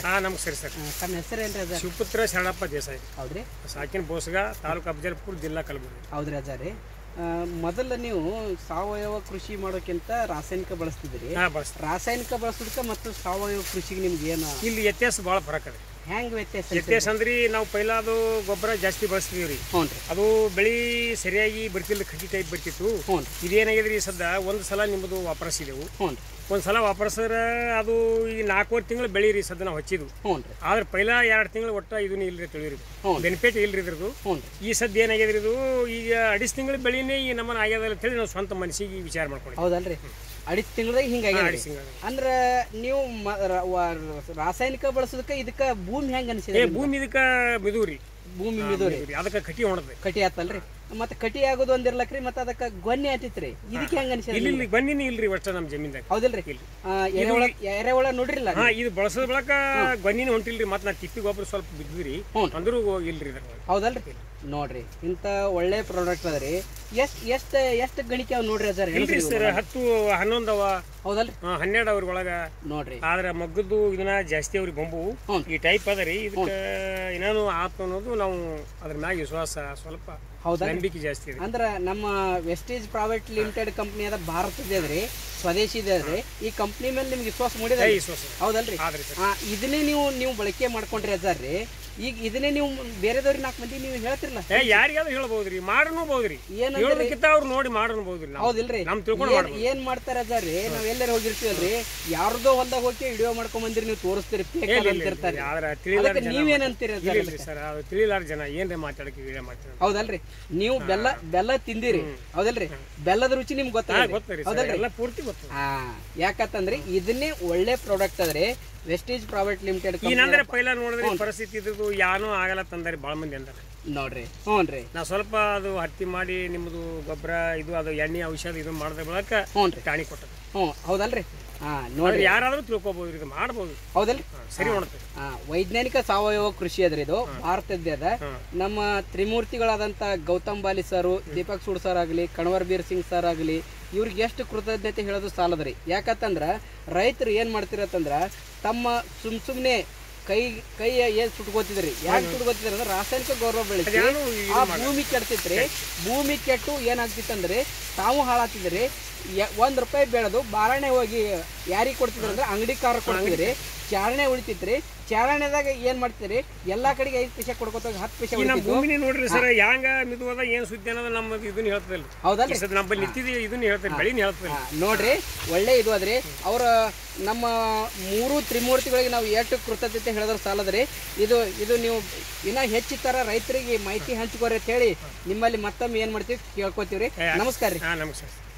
ಹಾ ನಮಸ್ಕಾರ ಸರ್ ಆ, ತಮ್ಮ ಹೆಸರು ಏನ್ರಿ ಅದ ಶಿವಪುತ್ರ ಶರಣಪ್ಪ ದೇಸಾಯಿ ಹೌದ್ರಿ ಸಾಕಿನ ಬೋಸ್ಗ ತಾಲೂಕು ಅಫಜಲ್ಪುರ ಜಿಲ್ಲಾ ಕಲಬುರಗಿ ಹೌದ್ರಿ ಅಜ್ಜ ರೀ ಆ, ಮೊದಲ ನೀವು ಸಾವಯವ ಕೃಷಿ ಮಾಡೋಕ್ಕಿಂತ ರಾಸಾಯನಿಕ ಬಳಸ್ತಿದ್ರಿ ಹಾ ಬಸ್ ರಾಸಾಯನಿಕ ಬಳಸೋದಕ್ಕೆ ಮತ್ತು ಸಾವಯವ ಕೃಷಿಗೆ ನಿಮ್ಗೆ ಏನು ಇಲ್ಲಿ ವ್ಯತ್ಯಾಸ ಭಾಳ ಫರಕ್ ಅದ ಹೆಂಗ್ ವ್ಯತ್ಯಾಸ ವ್ಯತ್ಯಾಸ ಅಂದ್ರಿ ನಾವು ಪೈಲ ಅದು ಗೊಬ್ಬರ ಜಾಸ್ತಿ ಬಳಸ್ತೀವಿ ರೀ ಹ್ಞೂ ರೀ ಅದು ಬೆಳಿ ಸರಿಯಾಗಿ ಬರ್ತಿಲ್ಲ ಕಟ್ಟಿ ಟೈಪ್ ಬರ್ತಿತ್ತು ಹ್ಞೂ ರೀ ಇದೇನಾಗಿದ್ರಿ ಸದ್ದ ಒಂದು ಸಲ ನಿಮ್ಮದು ವಾಪರಿಸಿದೆವು ಹ್ಞೂ ರೀ ಒಂದು ಸಲ ವಾಪರ್ಸಿದ್ರೆ ಅದು ಈಗ ನಾಲ್ಕೂವರೆ ತಿಂಗಳು ಬೆಳಿ ರೀ ಸದ್ದ ನಾವು ಹಚ್ಚಿದ್ವು ಹ್ಞೂ ರೀ ಆದ್ರೆ ಪೈಲ ಎರಡು ತಿಂಗಳು ಒಟ್ಟ ಇದನ್ನ ಇಲ್ರಿ ತಿಳಿರಿ ಹ್ಞೂ. ಬೆನಿಫಿಟ್ ಇಲ್ರಿ ಇದ್ರದ್ದು ಹ್ಞೂ ರೀ ಈ ಸದ್ದ ಏನಾಗ್ಯದ್ರಿ ಇದು ಈಗ ಅಡಿಸ್ ತಿಂಗಳ ಬೆಳಿನೇ ಈ ನಮ್ಮನ್ನ ಆಗ್ಯದ ಅಂತ ಹೇಳಿ ನಾವು ಸ್ವಂತ ಮನಸ್ಸಿಗೆ ವಿಚಾರ ಮಾಡ್ಕೊಂಡಿದ್ವಿ ಹೌದಲ್ರಿ ಅಡಿಸ್ ತಿಂಗಳದಾಗ ಹಿಂಗಾಗಿ ಅಡಿಸ್ ತಿಂಗಳ ಅಂದ್ರ ನೀವು ಮ- ರ- ವ- ರಾಸಾಯನಿಕ ಬಳಸೋದಕ್ಕೆ ಇದಕ್ಕೆ ಭೂಮಿ ಹೆಂಗ್ ಏ ಅನಿಸಿದೆ ಭೂಮಿ ಇದಕ್ಕ ಮಿದುವ್ರಿ ಭೂಮಿ ಮಿದುರಿ ಅದಕ್ಕೆ ಕಟಿ ಹೊಣದ್ರಿ ಕಟಿ ಆತಲ್ರಿ ಮತ್ತೆ ಕಟಿ ಆಗೋದು ಒಂದಿರ್ಲಕ್ರಿ ಮತ್ತೆ ಅದಕ್ಕೆ ಗೊನ್ನೆ ಆತಿತ್ರಿ ಇದಕ್ಕೆ ಹೆಂಗ್ ಅನಿಸಿದೆ ಇಲ್ಲಿ ಇಲ್ಲಿ ಬನ್ನಿನೇ ಇಲ್ರಿ ಒಟ್ಟ ನಮ್ಮ ಜಮೀನ್ದಾಗ ಹೌದಿಲ್ರಿ ಇಲ್ಲಿ. ಆ, ಎರೆಹುಳ ಎರೆಹುಳ ನೋಡ್ರಿಲ್ಲ ಹಾ ಇದು ಬಳಸೋದ್ ಬಳಕ ಗೊನ್ನಿನ ಹೊಂಟಿಲ್ರಿ ಮತ್ತೆ ನಾ ತಿಪ್ಪಿ ಗೊಬ್ಬರ ಸ್ವಲ್ಪ ಬಿದ್ದಿರಿ ಹ್ಞೂ. ಅಂದ್ರೂ ಇಲ್ರಿ ಇದ್ರಾಗ ಹೌದಲ್ರಿ ನೋಡ್ರಿ ಇಂಥ ಒಳ್ಳೆ ಪ್ರಾಡಕ್ಟ್ ಅದರಿ ಎಷ್ಟ್ ಎಷ್ಟ್ ಎಷ್ಟ್ ಗಣಿಕೆ ಅವ್ ನೋಡ್ರಿ ಅಜಾರ್ ಇಲ್ರಿ ಸರ್ ಹತ್ತು ಹನ್ನೊಂದು ಅವ ಹೌದಲ್ರಿ ಹಾ, ಹನ್ನೆರಡು ಅವ್ರ ಒಳಗ ನೋಡ್ರಿ ಆದ್ರೆ ಮಗ್ಗದ್ದು ಇದನ್ನ ಜಾಸ್ತಿ ಅವ್ರಿ ಬಂಬು ಹ್ಞೂ. ಈ ಟೈಪ್ ಅದರಿ ಇದಕ್ಕೆ ಏನಾನು ಆತು ಅನ್ನೋದು ನಾವು ಅದ್ರ ಮ್ಯಾಗ ವಿಶ್ವಾಸ ಸ್ವಲ್ಪ ಹೌದಾ ನಂಬಿಕೆ ಜಾಸ್ತಿ ಇದೆ ಅಂದ್ರ ನಮ್ಮ ವೆಸ್ಟೇಜ್ ಪ್ರೈವೇಟ್ ಲಿಮಿಟೆಡ್ ಕಂಪ್ನಿ ಅದ ಭಾರತದ ಅದ್ರಿ ಸ್ವದೇಶಿ ಇದೆ ಅದ್ರಿ ಈ ಕಂಪ್ನಿ ಮೇಲೆ ನಿಮ್ಗೆ ವಿಶ್ವಾಸ ಮೂಡಿದೆ ಏ ವಿಶ್ವಾಸ ಹೌದಲ್ರಿ ಆದ್ರಿ ಸರ್ ಆ, ಇದನ್ನೇ ನೀವು ನೀವು ಬಳಕೆ ಮಾಡ್ಕೊಂಡ್ರಿ ಅಜಾರ್ರಿ ಈಗ ಇದನ್ನೇ ನೀವು ಬೇರೆದವ್ರಿಗೆ ನಾಲ್ಕು ಮಂದಿ ನೀವು ಹೇಳ್ತಿರಲ್ಲ ಏ ಯಾರಿಗಾದ್ರೂ ಹೇಳ್ಬೋದ್ರಿ ಮಾಡನೂಬಹುದ್ರಿ ಏನಂದ್ರಿ ಹೇಳೋದಕ್ಕಿಂತ ಅವ್ರು ನೋಡಿ ಮಾಡನೂಬಹುದ್ರಿ ನಾವು ಹೌದಿಲ್ರಿ ನಮ್ ತಿಳ್ಕೊಂಡು ಏನ್ ಏನ್ ಮಾಡ್ತಾರ ಅಜಾರ್ರಿ ನಾವ್ ಎಲ್ಲಾರ ಹೋಗಿರ್ತೀವಲ್ರಿ ಯಾರ್ದೋ ಹೊಲ್ದಾಗ ಹೋಗಿ ವಿಡಿಯೋ ಮಾಡ್ಕೊಂಡ್ ಬಂದಿರಿ ನೀವು ತೋರಿಸ್ತೀರಿ fake ಅದ ಅಂತಿರ್ತಾರಿ ಆದ್ರೆ ತಿಳಿಲಾರ ಅದಕ್ಕೆ ಜನ ನೀವೇನಂತೀರಿ ಅಜಾರ್ ಇಲ್ರಿ ಸರ್ ಅದು ತಿಳಿಲಾರ ಜನ ಏನ್ರಿ ಮಾತಾಡಕ್ಕೆ ವಿಡಿಯೋ ಮಾಡ್ತೀವಿ ಹೌದಲ್ರಿ ನೀವು ಬೆಲ್ಲ ಬೆಲ್ಲ ತಿಂದಿರಿ ಹೌದಲ್ರಿ ಬೆಲ್ಲದ ರುಚಿ ನಿಮ್ಗೆ ಗೊತ್ತಾಗ ಗೊತ್ತರಿ ಸರ್ ಎಲ್ಲ ಪೂರ್ತಿ ಗೊತ್ತು ಹಾ ಯಾಕತ್ತಂದ್ರೆ ಇದನ್ನೇ ಒಳ್ಳೆ ಪ್ರಾಡಕ್ಟ್ ಅದ್ರಿ ವೆಸ್ಟೇಜ್ ಪ್ರೈವೇಟ್ ಲಿಮಿಟೆಡ್ ಏನಂದ್ರೆ ಪೈಲ ನೋಡಿದ್ರೆ ಪರಿಸ್ಥಿತಿ ಇದ್ದು ಯಾನೂ ಆಗಲ್ಲ ತಂದಾರಿ ಭಾಳ ಮಂದಿ ಅಂದಾರೆ ನೋಡ್ರಿ ಹ್ಞೂನ್ರಿ ನಾ ಸ್ವಲ್ಪ ಅದು ಹತ್ತಿ ಮಾಡಿ ನಿಮ್ಮದು ಗೊಬ್ಬರ ಇದು ಅದು ಎಣ್ಣೆ ಔಷಧ ಇದು ಮಾಡಿದ ಬಳಕ ಹ್ಞೂನ್ರಿ ಟಾಣಿ ಕೊಟ್ಟದು ಹ್ಞೂ ಹೌದಲ್ರಿ ಹಾ ನೋಡ್ರಿ ಆದ್ರೆ ಯಾರಾದ್ರೂ ತಿಳ್ಕೊಬಹುದು ಇದು ಮಾಡ್ಬೋದು ಹೌದಲ್ರಿ ಹಾ, ಸರಿ ಉಣ್ತದೆ ಆ, ವೈಜ್ಞಾನಿಕ ಸಾವಯವ ಕೃಷಿ ಅದ್ರಿ ಇದು ಭಾರತದ್ದೇ ಅದ ಹ್ಮ್. ನಮ್ಮ ತ್ರಿಮೂರ್ತಿಗಳಾದಂಥ ಗೌತಮ್ ಬಾಲಿ ಸರು ದೀಪಕ್ ಸೂಡ್ ಸರ್ ಆಗಲಿ ಕಣವರ್ ಬೀರ್ ಸಿಂಗ್ ಸರ್ ಆಗಲಿ ಇವ್ರಿಗೆ ಎಷ್ಟು ಕೃತಜ್ಞತೆ ಹೇಳೋದು ಸಾಲದ್ರಿ ಯಾಕಂತಂದ್ರ ರೈತರು ಏನು ಮಾಡ್ತಿರತ್ತಂದ್ರ ತಮ್ಮ ಸುಮ್ ಸುಮ್ಮನೆ ಕೈ ಕೈ ಏನ್ ಸುಟ್ಕೋತಿದ್ರಿ ಯಾಕೆ ಸುಟ್ಕೋತಿದ್ರಿ ಅಂದ್ರೆ ರಾಸಾಯನಿಕ ಗೊಬ್ಬರ ಬೆಳೆಸಿ ಯಾರು ಇದು ಆ ಭೂಮಿ ಕೆಡ್ತಿತ್ರಿ ಭೂಮಿ ಕೆಟ್ಟು ಏನಾಗ್ತಿತ್ತಂದ್ರೆ ತಾವು ಹಾಳಾತಿದ್ರಿ ಯ- ಒಂದ್ ರೂಪಾಯಿ ಬೆಳೆದು ಬಾರಣೆ ಹೋಗಿ ಯಾರಿಗೆ ಕೊಡ್ತಿದ್ರು ಅಂದ್ರೆ ಅಂಗಡಿ ಕಾರ ಕೊಡ್ತಿದ್ರಿ ಚಾರಣೆ ಉಳಿತಿತ್ರಿ ಚಾರಣೆದಾಗ ಏನ್ ಮಾಡ್ತೀರಿ ಎಲ್ಲಾ ಕಡೆಗೆ ಐದು ಪೈಸೆ ಕೊಡ್ಕೋತಾಗ ಹತ್ತು ಪೈಸೆ ಈ ನಮ್ಮ ಉಳಿತಿತ್ತು ಭೂಮಿನೇ ನೋಡ್ರಿ ಸರ್ ಯಾಂಗ ಮಿದುವದ ಏನ್ ಸುದ್ದಿ ಅನ್ನೋದು ನಮ್ಮದು ಇದನ್ನ ಹೇಳ್ತದಲ್ಲ ಹೌದಲ್ರಿ ಈ ಸದ್ ನಮ್ಮಲ್ಲಿ ನಿಂತಿದ್ದು ಇದನ್ನ ಹೇಳ್ತಾರೆ ಬೆಳಿನ ಹೇಳ್ತದಲ್ಲ ಹಾ, ನೋಡ್ರಿ ಒಳ್ಳೆ ಇದು ಅದ್ರಿ ಅವ್ರ ನಮ್ಮ ಮೂರು ತ್ರಿಮೂರ್ತಿಗಳಿಗೆ ನಾವು ಎಷ್ಟು ಕೃತಜ್ಞತೆ ಹೇಳಿದ್ರೆ ಸಾಲದ್ರಿ ಇದು ಇದು ನೀವು ಇನ್ನ ಹೆಚ್ಚು ತರ ರೈತರಿಗೆ ಮಾಹಿತಿ ಹಂಚ್ಕೋರಿ ಅಂತ ಹೇಳಿ ನಿಮ್ಮಲ್ಲಿ ಮತ್ತೊಮ್ಮೆ ಏನ್ ಮಾಡ್ತೀವಿ ಕೇಳ್ಕೊತೀವ್ರಿ ನಮಸ್ಕಾರ ರೀ ಹಾ ನಮಸ್ಕಾರ